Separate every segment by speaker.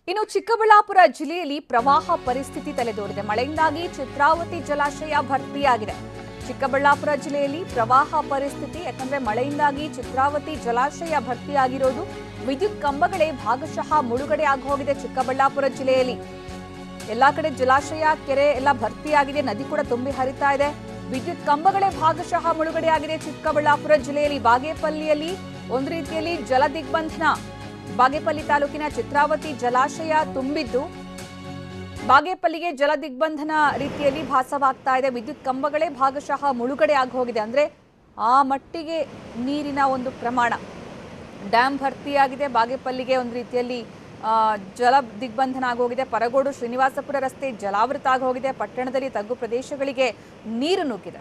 Speaker 1: ಇನ್ನು ಚಿಕ್ಕಬಳ್ಳಾಪುರ ಜಿಲ್ಲೆಯಲ್ಲಿ ಪ್ರವಾಹ ಪರಿಸ್ಥಿತಿ ತಲೆದೋರಿದೆ ಮಳೆಯಿಂದಾಗಿ ಚಿತ್ರಾವತಿ ಜಲಾಶಯ ಭರ್ತಿಯಾಗಿದೆ ಚಿಕ್ಕಬಳ್ಳಾಪುರ ಜಿಲ್ಲೆಯಲ್ಲಿ ಪ್ರವಾಹ ಪರಿಸ್ಥಿತಿ ಯಾಕಂದ್ರೆ ಮಳೆಯಿಂದಾಗಿ ಚಿತ್ರಾವತಿ ಜಲಾಶಯ ಭರ್ತಿಯಾಗಿರೋದು ವಿದ್ಯುತ್ ಕಂಬಗಳೇ ಭಾಗಶಃ ಮುಳುಗಡೆ ಆಗಿ ಹೋಗಿದೆ ಚಿಕ್ಕಬಳ್ಳಾಪುರ ಜಿಲ್ಲೆಯಲ್ಲಿ ಎಲ್ಲಾ ಕಡೆ ಜಲಾಶಯ ಕೆರೆ ಎಲ್ಲ ಭರ್ತಿಯಾಗಿದೆ ನದಿ ಕೂಡ ತುಂಬಿ ಹರಿತಾ ಇದೆ ವಿದ್ಯುತ್ ಕಂಬಗಳೇ ಭಾಗಶಃ ಮುಳುಗಡೆಯಾಗಿದೆ ಚಿಕ್ಕಬಳ್ಳಾಪುರ ಜಿಲ್ಲೆಯಲ್ಲಿ ಬಾಗೇಪಲ್ಲಿಯಲ್ಲಿ ಒಂದು ರೀತಿಯಲ್ಲಿ ಜಲ ದಿಗ್ಬಂಧನ ಬಾಗೇಪಲ್ಲಿ ತಾಲೂಕಿನ ಚಿತ್ರಾವತಿ ಜಲಾಶಯ ತುಂಬಿದ್ದು ಬಾಗೇಪಲ್ಲಿಗೆ ಜಲ ದಿಗ್ಬಂಧನ ರೀತಿಯಲ್ಲಿ ಭಾಸವಾಗ್ತಾ ಇದೆ ವಿದ್ಯುತ್ ಕಂಬಗಳೇ ಭಾಗಶಃ ಮುಳುಗಡೆ ಆಗಿ ಹೋಗಿದೆ ಅಂದ್ರೆ ಆ ಮಟ್ಟಿಗೆ ನೀರಿನ ಒಂದು ಪ್ರಮಾಣ ಡ್ಯಾಮ್ ಭರ್ತಿಯಾಗಿದೆ ಬಾಗೇಪಲ್ಲಿಗೆ ಒಂದು ರೀತಿಯಲ್ಲಿ ಆ, ಜಲ ದಿಗ್ಬಂಧನ ಆಗೋಗಿದೆ ಪರಗೋಡು ಶ್ರೀನಿವಾಸಪುರ ರಸ್ತೆ ಜಲಾವೃತ ಆಗಿ ಹೋಗಿದೆ ಪಟ್ಟಣದಲ್ಲಿ ತಗ್ಗು ಪ್ರದೇಶಗಳಿಗೆ ನೀರು ನುಗ್ಗಿದೆ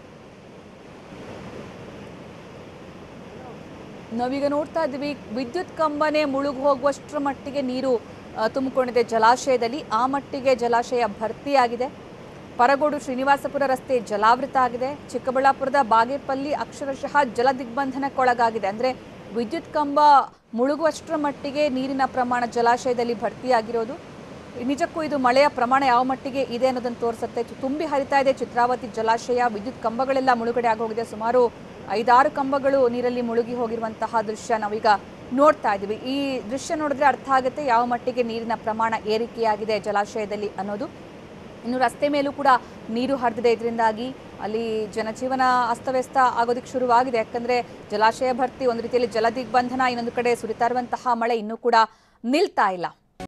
Speaker 1: ನಾವೀಗ ನೋಡ್ತಾ ಇದ್ದೀವಿ ವಿದ್ಯುತ್ ಕಂಬನೇ ಮುಳುಗು ಹೋಗುವಷ್ಟರ ಮಟ್ಟಿಗೆ ನೀರು ಆ, ತುಂಬಿಕೊಂಡಿದೆ ಜಲಾಶಯದಲ್ಲಿ ಆ ಮಟ್ಟಿಗೆ ಜಲಾಶಯ ಭರ್ತಿಯಾಗಿದೆ ಪರಗೋಡು ಶ್ರೀನಿವಾಸಪುರ ರಸ್ತೆ ಜಲಾವೃತ ಆಗಿದೆ ಚಿಕ್ಕಬಳ್ಳಾಪುರದ ಬಾಗೇಪಲ್ಲಿ ಅಕ್ಷರಶಃ ಜಲ ದಿಗ್ಬಂಧನಕ್ಕೊಳಗಾಗಿದೆ ಅಂದ್ರೆ ವಿದ್ಯುತ್ ಕಂಬ ಮುಳುಗುವಷ್ಟರ ಮಟ್ಟಿಗೆ ನೀರಿನ ಪ್ರಮಾಣ ಜಲಾಶಯದಲ್ಲಿ ಭರ್ತಿಯಾಗಿರೋದು ನಿಜಕ್ಕೂ ಇದು ಮಳೆಯ ಪ್ರಮಾಣ ಯಾವ ಮಟ್ಟಿಗೆ ಇದೆ ಅನ್ನೋದನ್ನು ತೋರಿಸುತ್ತೆ ತುಂಬಿ ಹರಿತಾ ಇದೆ ಚಿತ್ರಾವತಿ ಜಲಾಶಯ ವಿದ್ಯುತ್ ಕಂಬಗಳೆಲ್ಲ ಮುಳುಗಡೆ ಆಗೋಗಿದೆ ಸುಮಾರು ಐದಾರು ಕಂಬಗಳು ನೀರಲ್ಲಿ ಮುಳುಗಿ ಹೋಗಿರುವಂತಹ ದೃಶ್ಯ ನಾವೀಗ ನೋಡ್ತಾ ಇದ್ದೀವಿ ಈ ದೃಶ್ಯ ನೋಡಿದ್ರೆ ಅರ್ಥ ಆಗುತ್ತೆ ಯಾವ ಮಟ್ಟಿಗೆ ನೀರಿನ ಪ್ರಮಾಣ ಏರಿಕೆಯಾಗಿದೆ ಜಲಾಶಯದಲ್ಲಿ ಅನ್ನೋದು ಇನ್ನು ರಸ್ತೆ ಮೇಲೂ ಕೂಡ ನೀರು ಹರಿದಿದೆ ಇದರಿಂದಾಗಿ ಅಲ್ಲಿ ಜನಜೀವನ ಅಸ್ತವ್ಯಸ್ತ ಆಗೋದಕ್ಕೆ ಶುರುವಾಗಿದೆ ಯಾಕಂದ್ರೆ ಜಲಾಶಯ ಭರ್ತಿ ಒಂದು ರೀತಿಯಲ್ಲಿ ಜಲ ದಿಗ್ಬಂಧನ ಇನ್ನೊಂದು ಕಡೆ ಸುರಿತಾ ಇರುವಂತಹ ಮಳೆ ಇನ್ನೂ ಕೂಡ ನಿಲ್ತಾ ಇಲ್ಲ